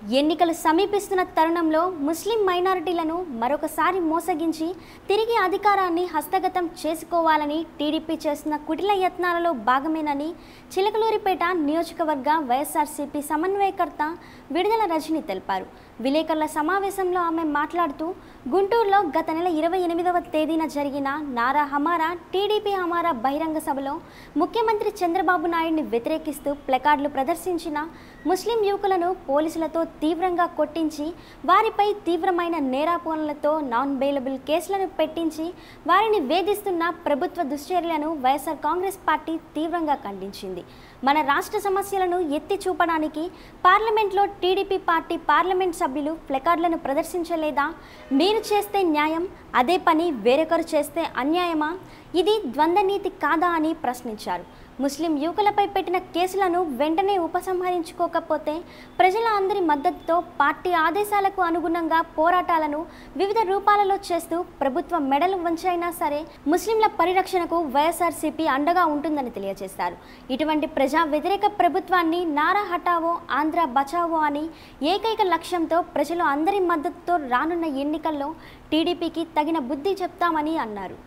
ఎన్నికలు సమీపిస్తున్న తరుణంలో ముస్లిం మైనారిటీలను మరొకసారి మోసగించి తిరిగి అధికారాన్ని హస్తగతం చేసుకోవాలని టీడీపీ చేస్తున్న కుటిల యత్నాలలో భాగమేనని చిలకలూరిపేట నియోజకవర్గ వైఎస్ఆర్సీపీ సమన్వయకర్త విడుదల రజని తెలిపారు విలేకరుల సమావేశంలో ఆమె మాట్లాడుతూ గుంటూరులో గత నెల ఇరవై ఎనిమిదవ తేదీన జరిగిన నారా హమారా టీడీపీ హమారా బహిరంగ సభలో ముఖ్యమంత్రి చంద్రబాబు నాయుడిని వ్యతిరేకిస్తూ ప్లకార్డులు ప్రదర్శించిన ముస్లిం యువకులను పోలీసులతో తీవ్రంగా కొట్టించి వారిపై తీవ్రమైన నేరాపోనలతో నాన్ బెయిలబుల్ కేసులను పెట్టించి వారిని వేధిస్తున్న ప్రభుత్వ దుశ్చర్యలను వైఎస్ఆర్ కాంగ్రెస్ పార్టీ తీవ్రంగా ఖండించింది మన రాష్ట్ర సమస్యలను ఎత్తి చూపడానికి పార్లమెంట్లో టీడీపీ పార్టీ పార్లమెంట్ సభ్యులు ప్లకార్డులను ప్రదర్శించలేదా మీరు చేస్తే న్యాయం అదే పని వేరొకరు చేస్తే అన్యాయమా ఇది ద్వంద్వనీతి కాదా అని ప్రశ్నించారు ముస్లిం యువకులపై పెట్టిన కేసులను వెంటనే ఉపసంహరించుకోకపోతే ప్రజల అందరి మద్దతుతో పార్టీ ఆదేశాలకు అనుగుణంగా పోరాటాలను వివిధ రూపాలలో చేస్తూ ప్రభుత్వ మెడలు వంచైనా సరే ముస్లింల పరిరక్షణకు వైఎస్ఆర్సీపీ అండగా ఉంటుందని తెలియజేశారు ఇటువంటి ప్రజా వ్యతిరేక ప్రభుత్వాన్ని నారా హటావో ఆంధ్ర బచావో అని ఏకైక లక్ష్యంతో ప్రజలు అందరి మద్దతుతో రానున్న ఎన్నికల్లో టీడీపీకి తగిన బుద్ధి చెప్తామని అన్నారు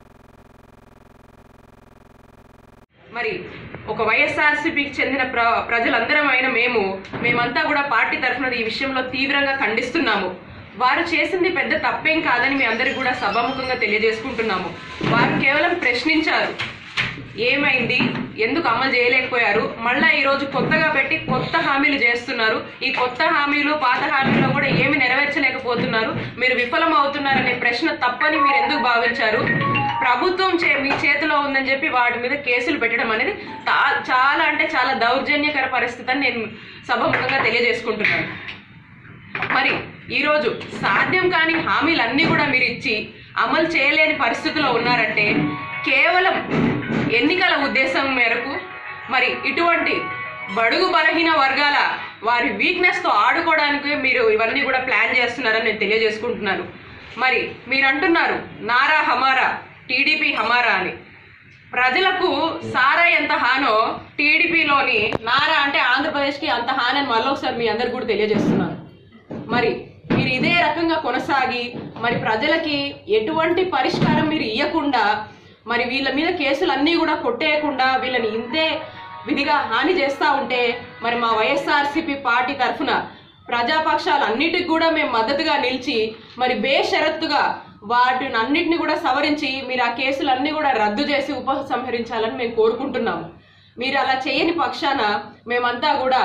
మరి ఒక వైఎస్ఆర్సీపీకి చెందిన ప్ర ప్రజలందరం అయిన మేము మేమంతా కూడా పార్టీ తరఫున ఈ విషయంలో తీవ్రంగా ఖండిస్తున్నాము వారు చేసింది పెద్ద తప్పేం కాదని మీ అందరికి కూడా సభాముఖంగా తెలియజేసుకుంటున్నాము వారు కేవలం ప్రశ్నించారు ఏమైంది ఎందుకు అమలు చేయలేకపోయారు మళ్ళా ఈ రోజు కొత్తగా పెట్టి కొత్త హామీలు చేస్తున్నారు ఈ కొత్త హామీలు పాత హామీల్లో కూడా ఏమి నెరవేర్చలేకపోతున్నారు మీరు విఫలం అవుతున్నారనే ప్రశ్న తప్పని మీరు ఎందుకు భావించారు ప్రభుత్వం చే మీ చేతిలో ఉందని చెప్పి వాటి మీద కేసులు పెట్టడం అనేది తా- చాలా అంటే చాలా దౌర్జన్యకర పరిస్థితి అని నేను సభముఖంగా తెలియజేసుకుంటున్నాను మరి ఈరోజు సాధ్యం కాని హామీలన్నీ కూడా మీరు ఇచ్చి అమలు చేయలేని పరిస్థితిలో ఉన్నారంటే కేవలం ఎన్నికల ఉద్దేశం మేరకు మరి ఇటువంటి బడుగు బలహీన వర్గాల వారి వీక్నెస్తో ఆడుకోవడానికి మీరు ఇవన్నీ కూడా ప్లాన్ చేస్తున్నారని నేను తెలియజేసుకుంటున్నాను మరి మీరు అంటున్నారు నారా హమారా టీడీపీ హమారా అని ప్రజలకు సారా ఎంత హానో టీడీపీలోని నారా అంటే ఆంధ్రప్రదేశ్కి అంత హాని అని మళ్ళీ ఒకసారి మీ అందరికి కూడా తెలియజేస్తున్నాను మరి మీరు ఇదే రకంగా కొనసాగి మరి ప్రజలకి ఎటువంటి పరిష్కారం మీరు ఇవ్వకుండా మరి వీళ్ళ మీద కేసులు అన్నీ కూడా కొట్టేయకుండా వీళ్ళని ఇంతే విధిగా హాని చేస్తూ ఉంటే మరి మా వైఎస్ఆర్సీపీ పార్టీ తరఫున ప్రజాపక్షాలు అన్నిటికి కూడా మేము మద్దతుగా నిలిచి మరి బేషరత్తుగా వాటిని అన్నిటిని కూడా సవరించి మీరు ఆ కేసులన్నీ కూడా రద్దు చేసి ఉపసంహరించాలని మేము కోరుకుంటున్నాము మీరు అలా చేయని పక్షాన మేమంతా కూడా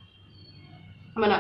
మన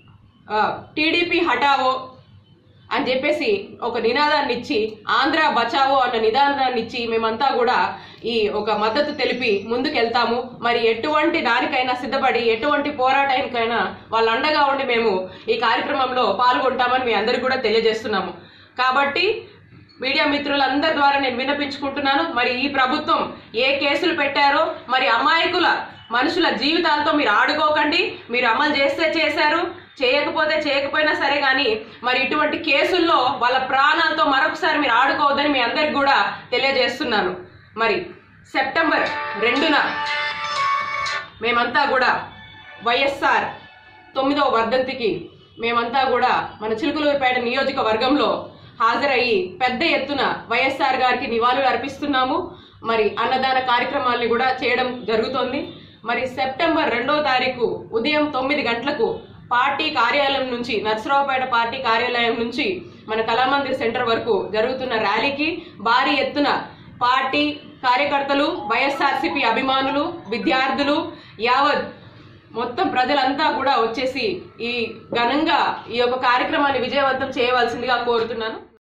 టీడీపీ హటావో అని చెప్పేసి ఒక నినాదాన్ని ఇచ్చి ఆంధ్ర బచావో అన్న నినాదాన్ని ఇచ్చి మేమంతా కూడా ఈ ఒక మద్దతు తెలిపి ముందుకెళ్తాము మరి ఎటువంటి దానికైనా సిద్ధపడి ఎటువంటి పోరాటానికైనా వాళ్ళ అండగా ఉండి మేము ఈ కార్యక్రమంలో పాల్గొంటామని మీ అందరికి కూడా తెలియజేస్తున్నాము కాబట్టి మీడియా మిత్రులందరి ద్వారా నేను విన్నపించుకుంటున్నాను మరి ఈ ప్రభుత్వం ఏ కేసులు పెట్టారో మరి అమాయకుల మనుషుల జీవితాలతో మీరు ఆడుకోకండి మీరు అమలు చేస్తే చేశారు చేయకపోతే చేయకపోయినా సరే కానీ మరి ఇటువంటి కేసుల్లో వాళ్ళ ప్రాణాలతో మరొకసారి మీరు ఆడుకోవద్దని మీ అందరికి కూడా తెలియజేస్తున్నాను మరి సెప్టెంబర్ రెండున మేమంతా కూడా వైఎస్ఆర్ తొమ్మిదవ వర్ధంతికి మేమంతా కూడా మన చిలుకలూరుపేట నియోజకవర్గంలో హాజరయ్యి పెద్ద ఎత్తున వైఎస్ఆర్ గారికి నివాళులు అర్పిస్తున్నాము మరి అన్నదాన కార్యక్రమాల్ని కూడా చేయడం జరుగుతోంది మరి సెప్టెంబర్ రెండో తారీఖు ఉదయం తొమ్మిది గంటలకు పార్టీ కార్యాలయం నుంచి నర్సరావుపేట పార్టీ కార్యాలయం నుంచి మన కళామందిర్ సెంటర్ వరకు జరుగుతున్న ర్యాలీకి భారీ ఎత్తున పార్టీ కార్యకర్తలు వైఎస్ఆర్సీపీ అభిమానులు విద్యార్థులు యావత్ మొత్తం ప్రజలంతా కూడా వచ్చేసి ఈ ఘనంగా ఈ యొక్క కార్యక్రమాన్ని విజయవంతం చేయవలసిందిగా కోరుతున్నాను